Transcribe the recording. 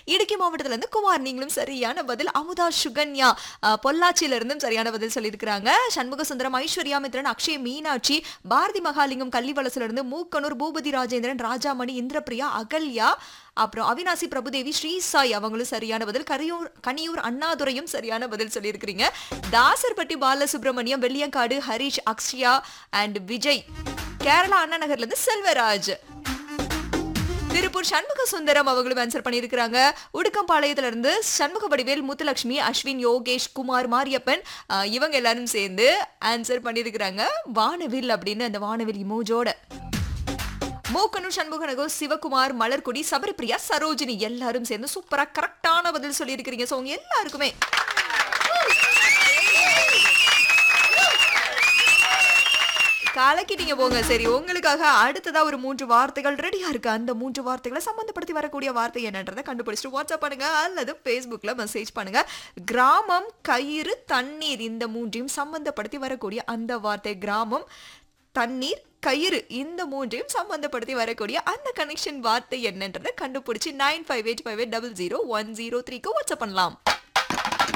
இடுக்கி மாவட்டத்துல இருந்து குமார் நீங்களும் சரியான பதில் அமுதா சுகன்யா அஹ், பொள்ளாச்சியில இருந்தும் சரியான பதில் சொல்லியிருக்கிறாங்க சண்முக சுந்தரம் ஐஸ்வர்யா மித்ரன் அக்ஷய் மீனாட்சி பாரதி மகாலிங்கம் கள்ளிவளசுல இருந்து மூக்கனூர் பூபதி ராஜேந்திரன் ராஜாமணி இந்திரபிரியா அகல்யா அப்புறம் அவினாசி பிரபுதேவி ஸ்ரீ சாய் அவங்களும் சரியான பதில் கரியூர் கனியூர் அண்ணாதுரையும் சரியான பதில் சொல்லியிருக்கிறீங்க தாசர்பட்டி பாலசுப்ரமணியம் வெள்ளியங்காடு ஹரிஷ் அக்ஷயா அண்ட் விஜய் கேரளா அண்ணா நகர்ல இருந்து செல்வராஜ் திருப்பூர் சண்முக சுந்தரம் அவங்களும் ஆன்சர் பண்ணியிருக்கிறாங்க உடுக்கம்பாளையத்துல இருந்து சண்முக வடிவேல் முத்துலட்சுமி அஸ்வின் யோகேஷ் குமார் மாரியப்பன் ஆஹ், இவங்க எல்லாரும் சேர்ந்து ஆன்சர் பண்ணியிருக்கிறாங்க வானவில் அப்படின்னு அந்த வானவில் இமோஜோட மூக்கனூர் சண்முகநகர் சிவகுமார் மலர்கொடி சபரிபிரியா சரோஜினி எல்லாரும் சேர்ந்து சூப்பரா கரெக்டான பதில் சொல்லியிருக்கிறீங்க ஸோ உங்க எல்லாருக்குமே கலக்கிட்டீங்க போங்க சரி உங்களுக்காக அடுத்ததா ஒரு மூன்று வார்த்தைகள் ரெடியா இருக்கு அந்த மூன்று வார்த்தைகளை சம்பந்தப்படுத்தி வரக்கூடிய வார்த்தை என்னன்றதை கண்டுபிடிச்சிட்டு வாட்ஸ்அப் பண்ணுங்க அல்லது ஃபேஸ்புக்ல மெசேஜ் பண்ணுங்க கிராமம் கயிறு தண்ணீர் இந்த மூன்றையும் சம்பந்தப்படுத்தி வரக்கூடிய அந்த வார்த்தை கிராமம் தண்ணீர் கயிறு இந்த மூன்றையும் சம்பந்தப்படுத்தி வரக்கூடிய அந்த கனெக்ஷன் வார்த்தை என்னன்றதை கண்டுபிடிச்சு nine five eight five eight double zero one zero த்ரீக்கு வாட்ஸ்அப் பண்ணலாம்